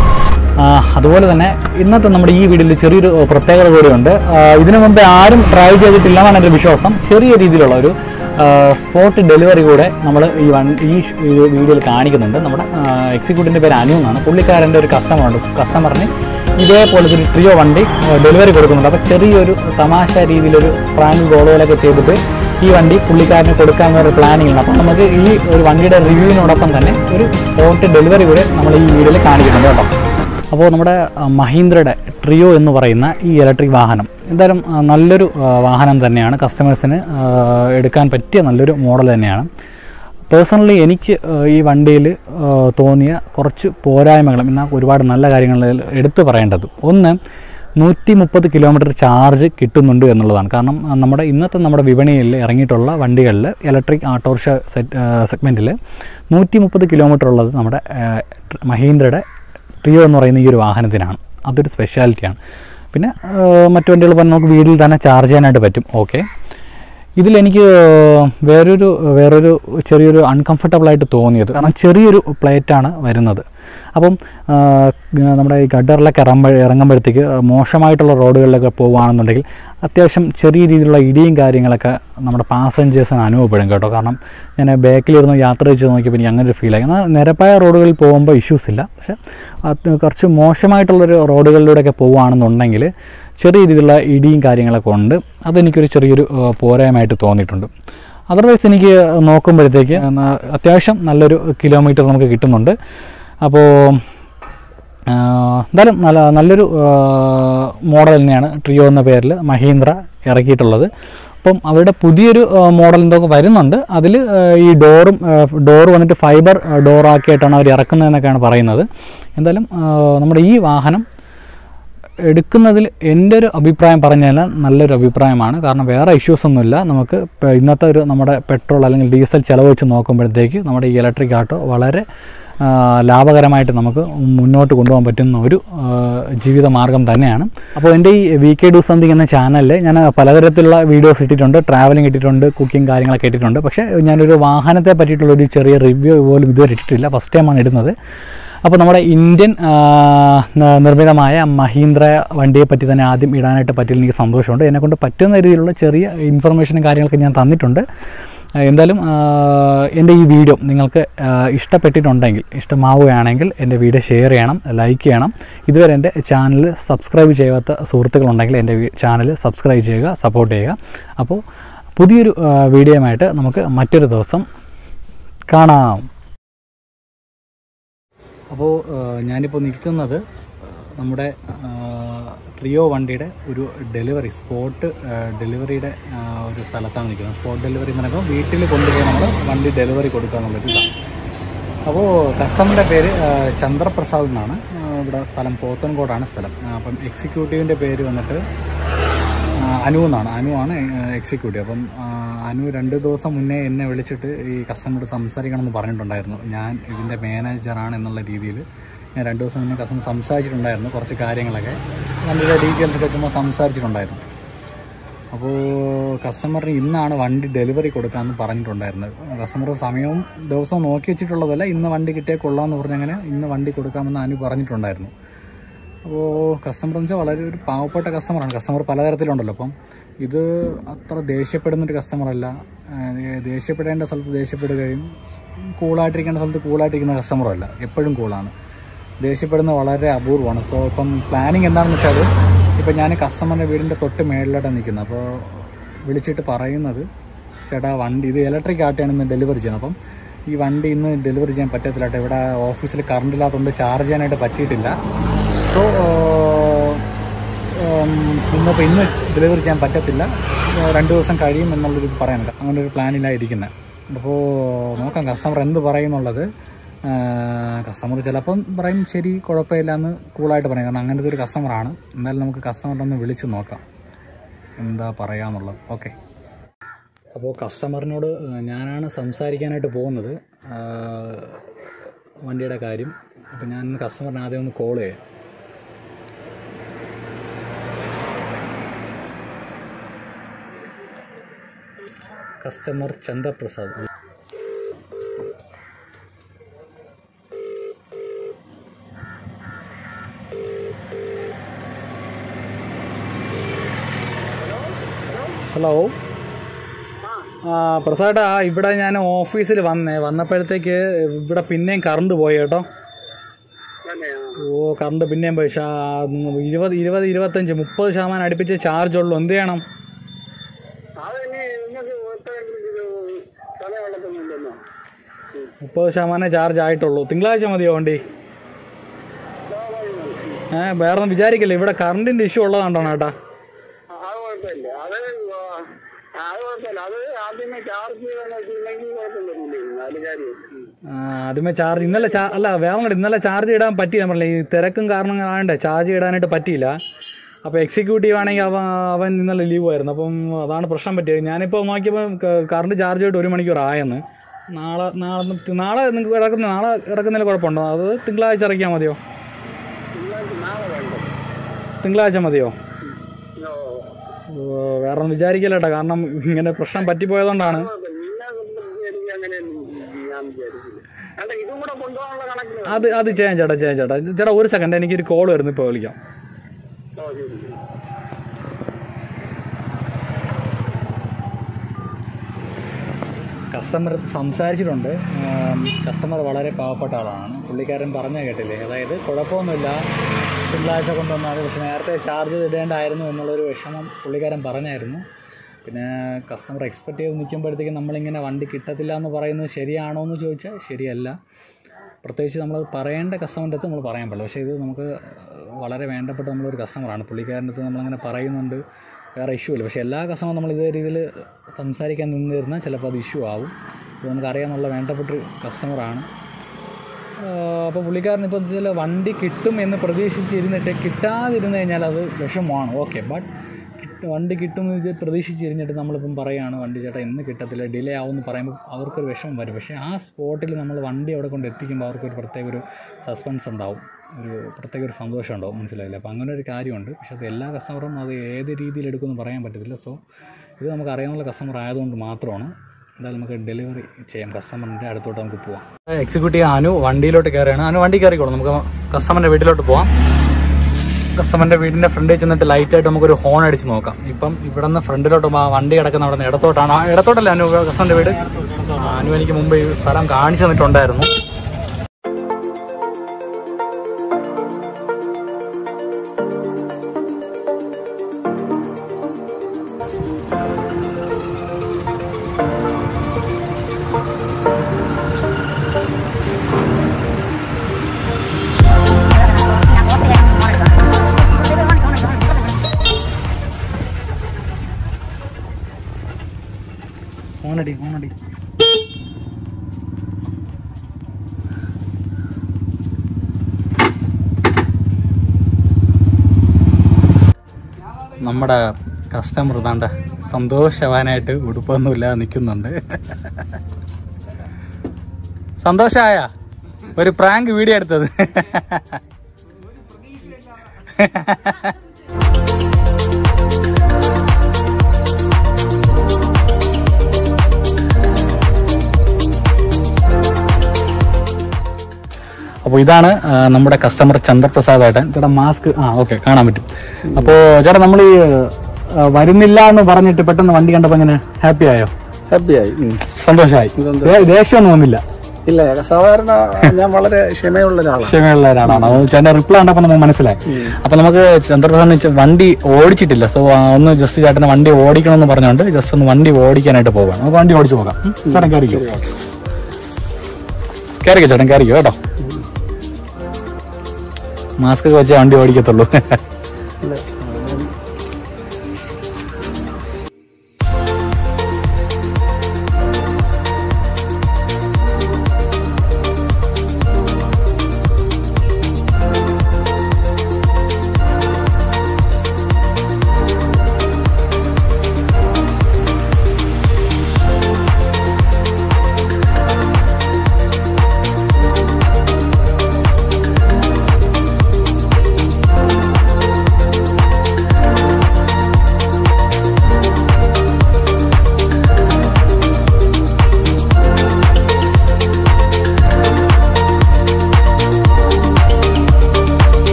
[SPEAKER 1] ആ, അതുപോലെ തന്നെ ഇന്നത്തെ നമ്മുടെ ഈ വീഡിയോയിൽ ചെറിയൊരു പ്രത്യേകത കൂടിയുണ്ട് ആ, ഇതിനു മുമ്പേ ആരും ട്രൈ ചെയ്തിട്ടില്ല എന്നാണ് എൻ്റെ വിശ്വാസം ചെറിയ രീതിയിലുള്ള ഒരു സ്പോട്ട് ഡെലിവറി കൂടെ നമ്മൾ ഈ വൺ ഈ ഷ്- ഈ വീഡിയോയിൽ കാണിക്കുന്നുണ്ട് നമ്മുടെ എക്സിക്യൂട്ടീവിൻ്റെ പേര് അനു എന്നാണ് പുള്ളിക്കാരൻ്റെ ഒരു കസ്റ്റമറുണ്ട് കസ്റ്റമറിന് ഇതേപോലത്തെ ഒരു ട്രിയോ വണ്ടി ഡെലിവറി കൊടുക്കുന്നുണ്ട് അപ്പോൾ ചെറിയൊരു തമാശ രീതിയിലൊരു പ്രാങ്ക് ഗോളുകളൊക്കെ ചെയ്തിട്ട് ഈ വണ്ടി പുള്ളിക്കാരന് കൊടുക്കാമെന്നൊരു പ്ലാനിങ് ഉണ്ട് അപ്പോൾ നമുക്ക് ഈ ഒരു വണ്ടിയുടെ റിവ്യൂവിനോടൊപ്പം തന്നെ ഒരു സ്പോട്ട് ഡെലിവറി കൂടെ നമ്മൾ ഈ വീഡിയോയിൽ കാണിക്കുന്നുണ്ട് കേട്ടോ അപ്പോൾ നമ്മുടെ ആ, മഹീന്ദ്രയുടെ ട്രിയോ എന്ന് പറയുന്ന ഈ ഇലക്ട്രിക് വാഹനം എന്തായാലും ആ, നല്ലൊരു ആ, വാഹനം തന്നെയാണ് കസ്റ്റമേഴ്സിന് ആ, എടുക്കാൻ പറ്റിയ നല്ലൊരു മോഡൽ തന്നെയാണ് പേഴ്സണലി എനിക്ക് ആ, ഈ വണ്ടിയിൽ തോന്നിയ കുറച്ച് പോരായ്മകളും എന്നാൽ ഒരുപാട് നല്ല കാര്യങ്ങൾ എടുത്തു പറയേണ്ടത് ഒന്ന് നൂറ്റി മുപ്പത് കിലോമീറ്റർ ചാർജ് കിട്ടുന്നുണ്ട് എന്നുള്ളതാണ് കാരണം ആ, നമ്മുടെ ഇന്നത്തെ നമ്മുടെ വിപണിയിൽ ഇറങ്ങിയിട്ടുള്ള വണ്ടികളിൽ ഇലക്ട്രിക് ഓട്ടോറിക്ഷ സെറ്റ് സെഗ്മെൻറ്റിൽ നൂറ്റി മുപ്പത് കിലോമീറ്റർ ഉള്ളത് നമ്മുടെ ആ, മഹീന്ദ്രയുടെ ട്രിയോ എന്ന് പറയുന്ന ഈ ഒരു വാഹനത്തിനാണ് അതൊരു സ്പെഷ്യാലിറ്റിയാണ് പിന്നെ ആ, മറ്റു വണ്ടികൾ പറഞ്ഞാൽ നമുക്ക് വീട്ടിൽ തന്നെ ചാർജ് ചെയ്യാനായിട്ട് പറ്റും ഓക്കെ ഇതിലെനിക്ക് വേറൊരു വേറൊരു ചെറിയൊരു അൺകംഫർട്ടബിൾ ആയിട്ട് തോന്നിയത് കാരണം ചെറിയൊരു പ്ലേറ്റാണ് വരുന്നത് അപ്പം ആ, ഗ- നമ്മുടെ ഈ ഗഡറിലൊക്കെ ഇറങ്ങുമ്പോൾ ഇറങ്ങുമ്പോഴത്തേക്ക് മോശമായിട്ടുള്ള റോഡുകളിലൊക്കെ പോകുകയാണെന്നുണ്ടെങ്കിൽ അത്യാവശ്യം ചെറിയ രീതിയിലുള്ള ഇടിയും കാര്യങ്ങളൊക്കെ നമ്മുടെ പാസഞ്ചേഴ്സിന് അനുഭവപ്പെടും കേട്ടോ കാരണം ഞാൻ ബാക്കിലിരുന്ന് യാത്ര ചെയ്ത് നോക്കിയപ്പോൾ എനിക്ക് അങ്ങനെ ഒരു ഫീലായി എന്നാൽ നിരപ്പായ റോഡുകളിൽ പോകുമ്പോൾ ഇഷ്യൂസ് ഇല്ല പക്ഷേ അത് കുറച്ച് മോശമായിട്ടുള്ളൊരു റോഡുകളിലൂടെയൊക്കെ പോവുകയാണെന്നുണ്ടെങ്കിൽ ചെറിയ രീതിയിലുള്ള ഇടിയും കാര്യങ്ങളൊക്കെ ഉണ്ട് അതെനിക്കൊരു ചെറിയൊരു ആ, പോരായ്മയായിട്ട് തോന്നിയിട്ടുണ്ട് അതർവൈസ് എനിക്ക് നോക്കുമ്പോഴത്തേക്ക് ആ, അത്യാവശ്യം നല്ലൊരു കിലോമീറ്റർ നമുക്ക് കിട്ടുന്നുണ്ട് അപ്പോൾ ആ, എന്തായാലും നല്ല നല്ലൊരു മോഡൽ തന്നെയാണ് ട്രിയോ എന്ന പേരിൽ മഹീന്ദ്ര ഇറക്കിയിട്ടുള്ളത് അപ്പം അവരുടെ പുതിയൊരു മോഡൽ എന്തൊക്കെ വരുന്നുണ്ട് അതിൽ ഈ ഡോറും ഡോർ വന്നിട്ട് ഫൈബർ ഡോറാക്കിയിട്ടാണ് അവർ ഇറക്കുന്നതെന്നൊക്കെയാണ് പറയുന്നത് എന്തായാലും ആ, നമ്മുടെ ഈ വാഹനം എടുക്കുന്നതിൽ എൻ്റെ ഒരു അഭിപ്രായം പറഞ്ഞു കഴിഞ്ഞാൽ നല്ലൊരു അഭിപ്രായമാണ് കാരണം വേറെ ഇഷ്യൂസ് ഒന്നുമില്ല നമുക്ക് ഇപ്പം ഇന്നത്തെ ഒരു നമ്മുടെ പെട്രോൾ അല്ലെങ്കിൽ ഡീസൽ ചിലവ് വെച്ച് നോക്കുമ്പോഴത്തേക്ക് നമ്മുടെ ഈ ഇലക്ട്രിക് ആട്ടോ വളരെ ആ, ലാഭകരമായിട്ട് നമുക്ക് മുന്നോട്ട് കൊണ്ടുപോകാൻ പറ്റുന്ന ഒരു ആ, ജീവിത മാർഗം തന്നെയാണ് അപ്പോൾ എൻ്റെ ഈ വി കെ ഡു സംതിങ് എന്ന ചാനലിൽ ഞാൻ പലതരത്തിലുള്ള വീഡിയോസ് ഇട്ടിട്ടുണ്ട് ട്രാവലിംഗ് ഇട്ടിട്ടുണ്ട് കുക്കിംഗ് കാര്യങ്ങളൊക്കെ ഇട്ടിട്ടുണ്ട് പക്ഷേ ഞാനൊരു വാഹനത്തെ പറ്റിയിട്ടുള്ള ഒരു ചെറിയ റിവ്യൂ പോലും ഇതുവരെ ഇട്ടിട്ടില്ല ഫസ്റ്റ് ടൈമാണ് ഇടുന്നത് അപ്പോൾ നമ്മുടെ ഇന്ത്യൻ ആ, ന- നിർമ്മിതമായ മഹീന്ദ്ര വണ്ടിയെ പറ്റി തന്നെ ആദ്യം ഇടാനായിട്ട് പറ്റിയതിൽ എനിക്ക് സന്തോഷമുണ്ട് എന്നെക്കൊണ്ട് പറ്റുന്ന രീതിയിലുള്ള ചെറിയ ഇൻഫർമേഷനും കാര്യങ്ങളൊക്കെ ഞാൻ തന്നിട്ടുണ്ട് ആ, എന്തായാലും ആ, എൻ്റെ ഈ വീഡിയോ നിങ്ങൾക്ക് ആ, ഇഷ്ടപ്പെട്ടിട്ടുണ്ടെങ്കിൽ ഇഷ്ടമാവുകയാണെങ്കിൽ എൻ്റെ വീഡിയോ ഷെയർ ചെയ്യണം ലൈക്ക് ചെയ്യണം ഇതുവരെ എൻ്റെ ചാനൽ സബ്സ്ക്രൈബ് ചെയ്യാത്ത സുഹൃത്തുക്കളുണ്ടെങ്കിൽ എൻ്റെ ചാനൽ സബ്സ്ക്രൈബ് ചെയ്യുക സപ്പോർട്ട് ചെയ്യുക അപ്പോൾ പുതിയൊരു ആ, വീഡിയോയുമായിട്ട് നമുക്ക് മറ്റൊരു ദിവസം കാണാം അപ്പോൾ ഞാനിപ്പോൾ നിൽക്കുന്നത് നമ്മുടെ ആ, ട്രിയോ വണ്ടിയുടെ ഒരു ഡെലിവറി സ്പോട്ട് ആ, ഡെലിവറിയുടെ ആ, ഒരു സ്ഥലത്താണ് നിൽക്കുന്നത് സ്പോട്ട് ഡെലിവറി എന്ന് പറയുമ്പോൾ വീട്ടിൽ കൊണ്ടുപോയി നമ്മൾ വണ്ടി ഡെലിവറി കൊടുക്കുക എന്നുള്ളൊരു ഇതാണ് അപ്പോൾ കസ്റ്റമറിൻ്റെ പേര് ആ, ചന്ദ്രപ്രസാദ് എന്നാണ് ആ, ഇവിടെ സ്ഥലം പോത്തൻകോടാണ് സ്ഥലം ആ, അപ്പം എക്സിക്യൂട്ടീവിൻ്റെ പേര് വന്നിട്ട് ആ, അനു എന്നാണ് അനു ആണ് എക്സിക്യൂട്ടീവ് അപ്പം ആ, അനു രണ്ട് ദിവസം മുന്നേ എന്നെ വിളിച്ചിട്ട് ഈ കസ്റ്റമറോട് സംസാരിക്കണമെന്ന് പറഞ്ഞിട്ടുണ്ടായിരുന്നു ഞാൻ ഇതിൻ്റെ മാനേജറാണ് എന്നുള്ള രീതിയിൽ ഞാൻ രണ്ട് ദിവസം മുന്നേ കസ്റ്റമർ സംസാരിച്ചിട്ടുണ്ടായിരുന്നു കുറച്ച് കാര്യങ്ങളൊക്കെ വണ്ടിയുടെ ഡീറ്റെയിൽസ് ഒക്കെ ചുമ്മാ സംസാരിച്ചിട്ടുണ്ടായിരുന്നു അപ്പോൾ കസ്റ്റമറിന് ഇന്നാണ് വണ്ടി ഡെലിവറി കൊടുക്കാമെന്ന് പറഞ്ഞിട്ടുണ്ടായിരുന്നത് കസ്റ്റമർ സമയവും ദിവസവും നോക്കി വെച്ചിട്ടുള്ളതല്ല ഇന്ന് വണ്ടി കിട്ടിയാൽ കൊള്ളാമെന്ന് പറഞ്ഞങ്ങനെ ഇന്ന് വണ്ടി കൊടുക്കാമെന്ന് അനു പറഞ്ഞിട്ടുണ്ടായിരുന്നു അപ്പോൾ കസ്റ്റമർ എന്ന് വെച്ചാൽ വളരെ ഒരു പാവപ്പെട്ട കസ്റ്റമറാണ് കസ്റ്റമർ പലതരത്തിലുണ്ടല്ലോ അപ്പം ഇത് അത്ര ദേഷ്യപ്പെടുന്നൊരു കസ്റ്റമറല്ല ഏഹ് ദേഷ്യപ്പെടേണ്ട സ്ഥലത്ത് ദേഷ്യപ്പെടുകയും കൂളായിട്ടിരിക്കേണ്ട സ്ഥലത്ത് കൂളായിട്ടിരിക്കുന്ന കസ്റ്റമറും അല്ല എപ്പോഴും കൂളാണ് ദേഷ്യപ്പെടുന്നത് വളരെ അപൂർവമാണ് സോ ഇപ്പം പ്ലാനിങ് എന്താണെന്ന് വെച്ചാൽ ഇപ്പം ഞാൻ കസ്റ്റമറിൻ്റെ വീടിൻ്റെ തൊട്ട് മേളിലോട്ടാണ് നിൽക്കുന്നത് അപ്പോൾ വിളിച്ചിട്ട് പറയുന്നത് ചേട്ടാ വണ്ടി ഇത് ഇലക്ട്രിക് ആട്ടിയാണ് ഇന്ന് ഡെലിവറി ചെയ്യുന്നത് അപ്പം ഈ വണ്ടി ഇന്ന് ഡെലിവറി ചെയ്യാൻ പറ്റത്തില്ല കേട്ടോ ഇവിടെ ഓഫീസിൽ കറണ്ട് ഇല്ലാത്തതുകൊണ്ട് ചാർജ് ചെയ്യാനായിട്ട് പറ്റിയിട്ടില്ല സോ ഇന്നിപ്പോൾ ഇന്ന് ഡെലിവറി ചെയ്യാൻ പറ്റത്തില്ല ഏഹ് രണ്ട് ദിവസം കഴിയും എന്നുള്ളൊരു പറയുന്നുണ്ട് അങ്ങനെ ഒരു പ്ലാനിലാണ് ഇരിക്കുന്നത് അപ്പോൾ നോക്കാം കസ്റ്റമർ എന്ത് പറയുന്നുള്ളത് കസ്റ്റമർ ചിലപ്പം പറയും ശരി കുഴപ്പമില്ല എന്ന് കൂളായിട്ട് പറയും കാരണം അങ്ങനത്തെ ഒരു കസ്റ്റമറാണ് എന്തായാലും നമുക്ക് കസ്റ്റമറിനെ ഒന്ന് വിളിച്ച് നോക്കാം എന്താ പറയാന്നുള്ളത് ഓക്കെ അപ്പോൾ കസ്റ്റമറിനോട് ഞാനാണ് സംസാരിക്കാനായിട്ട് പോകുന്നത് ആ, വണ്ടിയുടെ കാര്യം അപ്പോൾ ഞാൻ കസ്റ്റമറിനെ ആദ്യം ഒന്ന് കോൾ ചെയ്യാം കസ്റ്റമർ ചന്ദ്രപ്രസാദ് ഹലോ
[SPEAKER 2] ആ
[SPEAKER 1] ആ പ്രസാദാ ഇവിടെ ഞാൻ ഓഫീസിൽ വന്നേ വന്നപ്പോഴത്തേക്ക് ഇവിടെ പിന്നെയും കറണ്ട് പോയി കേട്ടോ
[SPEAKER 2] തന്നെയാ
[SPEAKER 1] ഓ കറണ്ട് പിന്നെയും പോയി ഷാ ഇരുപത് ഇരുപത് ഇരുപത്തഞ്ച് മുപ്പത് ശതമാനം അടുപ്പിച്ച് ചാർജ് ഉള്ളൂ എന്ത് ചെയ്യണം
[SPEAKER 2] അതിനി നിങ്ങൾക്ക് എത്രയെങ്കിലും ഇത് തലവെള്ളത്തുന്നുണ്ടെന്നോ
[SPEAKER 1] മുപ്പത് ശതമാനം ചാർജ് ആയിട്ടുള്ളൂ തിങ്കളാഴ്ച മതിയോ വണ്ടി ഏ വേറെ ഒന്നും വിചാരിക്കില്ല ഇവിടെ കറണ്ടിൻ്റെ ഇഷ്യൂ ഉള്ളതാണ്ടോ ചേട്ടാ
[SPEAKER 2] അത് കുഴപ്പമില്ല അത് ആ, അത് കുഴപ്പമില്ല അത് ആദ്യമേ ചാർജ് ചെയ്തെന്ന് വെച്ചിട്ടുണ്ടെങ്കിൽ കുഴപ്പം വരില്ലേ അതിൽ കാര്യം ഉം.
[SPEAKER 1] ആ, ആദ്യമേ ചാർജ് ഇന്നലെ ചാ- അല്ല വേറെ ഒന്നുമില്ല. ഇന്നലെ ചാർജ് ഇടാൻ പറ്റിയില്ല പറഞ്ഞില്ല ഈ തിരക്കും കാരണം ആയണ്ടേ ചാർജ് ഇടാനായിട്ട് പറ്റിയില്ല അപ്പോൾ എക്സിക്യൂട്ടീവ് ആണെങ്കിൽ അവൻ അവൻ ഇന്നലെ ലീവ് ആയിരുന്നു അപ്പം അതാണ് പ്രശ്നം പറ്റിയത് ഞാനിപ്പോൾ നോക്കിയപ്പോൾ കറണ്ട് ചാർജ് ചെയ്തിട്ട് ഒരു മണിക്കൂർ ആയെന്ന് നാളെ നാളെ നാളെ നിങ്ങൾക്ക് ഇറക്കുന്ന നാളെ ഇറക്കുന്നതിൽ കുഴപ്പമുണ്ടോ അത് തിങ്കളാഴ്ച ഇറക്കിയാൽ മതിയോ
[SPEAKER 2] തിങ്കളാഴ്ച നാളെ വേണ്ട
[SPEAKER 1] തിങ്കളാഴ്ച മതിയോ
[SPEAKER 2] ഓ
[SPEAKER 1] ഓ, വേറെ ഒന്നും വിചാരിക്കില്ല കേട്ടോ കാരണം ഇങ്ങനെ പ്രശ്നം പറ്റിപ്പോയതുകൊണ്ടാണ്
[SPEAKER 2] നിന്നെ സംബന്ധിച്ച് എനിക്ക് അങ്ങനെയൊന്നും ഞാൻ വിചാരിക്കില്ല അല്ല ഇതും കൂടെ കൊണ്ടുപോകാനുള്ള കണക്കിന്
[SPEAKER 1] അത് അത് ചെയ്യാം ചേട്ടാ ചെയ്യാം ചേട്ടാ ചേട്ടാ ഒരു സെക്കൻഡ് എനിക്കൊരു കോൾ വരുന്നു ഇപ്പോൾ വിളിക്കാം
[SPEAKER 2] ഓ ശരി
[SPEAKER 1] കസ്റ്റമർ സംസാരിച്ചിട്ടുണ്ട് കസ്റ്റമർ വളരെ പാവപ്പെട്ട ആളാണ് പുള്ളിക്കാരൻ പറഞ്ഞ കേട്ടില്ലേ അതായത് കുഴപ്പമൊന്നുമില്ല തിങ്കളാഴ്ച കൊണ്ടുവന്നാൽ പക്ഷെ നേരത്തെ ചാർജ് ഇടേണ്ടായിരുന്നു എന്നുള്ളൊരു വിഷമം പുള്ളിക്കാരൻ പറഞ്ഞായിരുന്നു പിന്നെ കസ്റ്റമർ എക്സ്പെക്ട് ചെയ്ത് നിൽക്കുമ്പോഴത്തേക്കും നമ്മളിങ്ങനെ വണ്ടി കിട്ടത്തില്ല എന്ന് പറയുന്നത് ശരിയാണോ എന്ന് ചോദിച്ചാൽ ശരിയല്ല പ്രത്യേകിച്ച് നമ്മൾ പറയേണ്ട കസ്റ്റമറിൻ്റെ അടുത്ത് നമ്മൾ പറയാൻ പാടില്ല പക്ഷേ ഇത് നമുക്ക് വളരെ വേണ്ടപ്പെട്ട നമ്മളൊരു കസ്റ്റമറാണ് പുള്ളിക്കാരൻ്റെ അടുത്ത് നമ്മളങ്ങനെ പറയുന്നുണ്ട് വേറെ ഇഷ്യൂ ഇല്ല പക്ഷേ എല്ലാ കസ്റ്റമറും നമ്മൾ ഇതേ രീതിയിൽ സംസാരിക്കാൻ നിന്നിരുന്നാൽ ചിലപ്പോൾ അത് ഇഷ്യൂ ആവും ഇത് നമുക്കറിയാമെന്നുള്ള വേണ്ടപ്പെട്ട കസ്റ്റമറാണ് അപ്പോൾ പുള്ളിക്കാരൻ ഇപ്പോൾ വെച്ചാൽ വണ്ടി കിട്ടും എന്ന് പ്രതീക്ഷിച്ചിരുന്നിട്ട് കിട്ടാതിരുന്ന് കഴിഞ്ഞാൽ അത് വിഷമമാണ് ഓക്കെ ബട്ട് വണ്ടി കിട്ടും എന്ന് വിചാ- പ്രതീക്ഷിച്ചിരുന്നിട്ട് നമ്മളിപ്പം പറയുകയാണ് വണ്ടി ചേട്ടാ ഇന്ന് കിട്ടത്തില്ല ഡിലേ ആവുമെന്ന് പറയുമ്പോൾ അവർക്കൊരു വിഷമം വരും പക്ഷേ ആ സ്പോട്ടിൽ നമ്മൾ വണ്ടി അവിടെ കൊണ്ട് എത്തിക്കുമ്പോൾ അവർക്കൊരു പ്രത്യേക ഒരു സസ്പെൻസ് ഉണ്ടാവും ഒരു പ്രത്യേക ഒരു സന്തോഷം ഉണ്ടാവും മനസ്സിലായില്ല അപ്പോൾ അങ്ങനെ ഒരു കാര്യമുണ്ട് പക്ഷേ അത് എല്ലാ കസ്റ്റമറും അത് ഏത് രീതിയിൽ എടുക്കുമെന്ന് പറയാൻ പറ്റത്തില്ല സോ ഇത് നമുക്ക് അറിയാവുന്ന കസ്റ്റമർ ആയതുകൊണ്ട് മാത്രമാണ് എന്തായാലും നമുക്ക് ഡെലിവറി ചെയ്യാം കസ്റ്റമറിൻ്റെ അടുത്തോട്ട് നമുക്ക് പോവാം എക്സിക്യൂട്ടീവ് അനു വണ്ടിയിലോട്ട് കയറിയാണ് അനു വണ്ടി കയറിക്കോളൂ നമുക്ക് കസ്റ്റമറിൻ്റെ വീട്ടിലോട്ട് പോവാം കസ്റ്റമറിൻ്റെ വീടിൻ്റെ ഫ്രണ്ടിൽ ചെന്നിട്ട് ലൈറ്റായിട്ട് നമുക്കൊരു ഹോൺ അടിച്ച് നോക്കാം ഇപ്പം ഇവിടെ നിന്ന് ഫ്രണ്ടിലോട്ട് ആ വണ്ടി കിടക്കുന്ന അവിടെ നിന്ന് ഇടത്തോട്ടാണ് ആ ഇടത്തോട്ടല്ലേ അനു കസ്റ്റമറിൻ്റെ വീട് ആ, അനു എനിക്ക് മുമ്പ് ഈ സ്ഥലം കാണിച്ചു തന്നിട്ടുണ്ടായിരുന്നു ഹോണടി ഹോണടി നമ്മുടെ കസ്റ്റമർ താണ്ട സന്തോഷവാനായിട്ട് ഉടുപ്പൊന്നുമില്ലാതെ നിൽക്കുന്നുണ്ട് സന്തോഷമായ ഒരു പ്രാങ്ക് വീഡിയോ എടുത്തത് അപ്പോൾ ഇതാണ് ആ, നമ്മുടെ കസ്റ്റമർ ചന്ദ്രപ്രസാദ് ഏട്ടൻ ചേട്ടാ മാസ്ക് ആ ഓക്കെ കാണാൻ പറ്റും അപ്പോൾ ചേട്ടാ നമ്മൾ ഈ ആ, വരുന്നില്ല എന്ന് പറഞ്ഞിട്ട് പെട്ടെന്ന് വണ്ടി കണ്ടപ്പോൾ എങ്ങനെ ഹാപ്പി ആയോ
[SPEAKER 2] ഹാപ്പിയായി
[SPEAKER 1] സന്തോഷമായി ദേ- ദേഷ്യമൊന്നും വന്നില്ല
[SPEAKER 2] ഇല്ല സാധാരണ ഞാൻ വളരെ ക്ഷമയുള്ള ഒരാളാണ്
[SPEAKER 1] ക്ഷമയുള്ള ഒരാളാണ് അത് ചേട്ടൻ്റെ റിപ്ലൈ കണ്ടപ്പോൾ നമുക്ക് മനസ്സിലായി അപ്പോൾ നമുക്ക് ചന്ദ്രപ്രസാദിന് ചെ- വണ്ടി ഓടിച്ചിട്ടില്ല സോ ഒന്ന് ജസ്റ്റ് ചേട്ടന് വണ്ടി ഓടിക്കണമെന്ന് പറഞ്ഞുകൊണ്ട് ജസ്റ്റ് ഒന്ന് വണ്ടി ഓടിക്കാനായിട്ട് പോകാം നമുക്ക് വണ്ടി ഓടിച്ചു പോകാം ഉം? ചേട്ടൻ കയറിക്കോ കയറിക്കോ ചേട്ടൻ കയറിക്കോ കേട്ടോ മാസ്ക് ഒക്കെ വെച്ചേ വണ്ടി ഓടിക്കത്തുള്ളൂ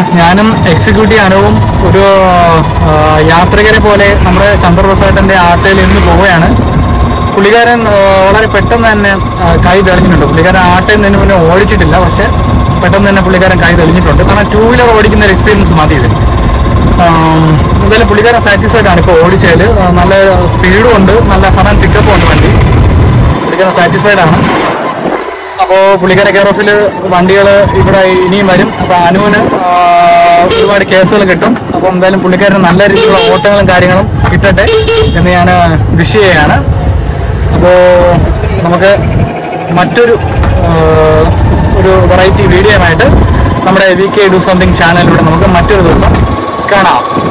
[SPEAKER 1] ഞാനും എക്സിക്യൂട്ടീവ് അനുവും ഒരു ആ, യാത്രികരെ പോലെ നമ്മുടെ ചന്ദ്രപ്രസാദിന്റെ ആട്ടയിൽ ഇന്ന് പോവുകയാണ് പുള്ളിക്കാരൻ ആ, വളരെ പെട്ടെന്ന് തന്നെ ആ, കൈ തെളിഞ്ഞിട്ടുണ്ട് പുള്ളിക്കാരൻ ആട്ടയിൽ നിന്ന് മുന്നേ ഓടിച്ചിട്ടില്ല പക്ഷെ പെട്ടെന്ന് തന്നെ പുള്ളിക്കാരൻ കൈ തെളിഞ്ഞിട്ടുണ്ട് കാരണം ടൂ വീലർ ഓടിക്കുന്ന ഒരു എക്സ്പീരിയൻസ് മതി ഇത് ആം, എന്തായാലും പുള്ളിക്കാരൻ സാറ്റിസ്ഫൈഡ് ആണ് ഇപ്പോൾ ഓടിച്ചതിൽ ആ, നല്ല സ്പീഡും ഉണ്ട് നല്ല സഡൻ പിക്കപ്പും ഉണ്ട് വണ്ടി പുള്ളിക്കാരൻ സാറ്റിസ്ഫൈഡ് ആണ് അപ്പോൾ പുള്ളിക്കാരെ കെയർ ഓഫിൽ വണ്ടികൾ ഇവിടെ ഇനിയും വരും അപ്പോൾ അനുവിന് ആ, ഒരുപാട് കേസുകൾ കിട്ടും അപ്പോൾ എന്തായാലും പുള്ളിക്കാരന് നല്ല രീതിയിലുള്ള ഓട്ടങ്ങളും കാര്യങ്ങളും കിട്ടട്ടെ എന്ന് ഞാൻ വിഷ് ചെയ്യുകയാണ് അപ്പോൾ നമുക്ക് മറ്റൊരു ആ, ഒരു വെറൈറ്റി വീഡിയോയുമായിട്ട് നമ്മുടെ വി കെ ഡു സംതിങ് ചാനലിലൂടെ നമുക്ക് മറ്റൊരു ദിവസം കാണാം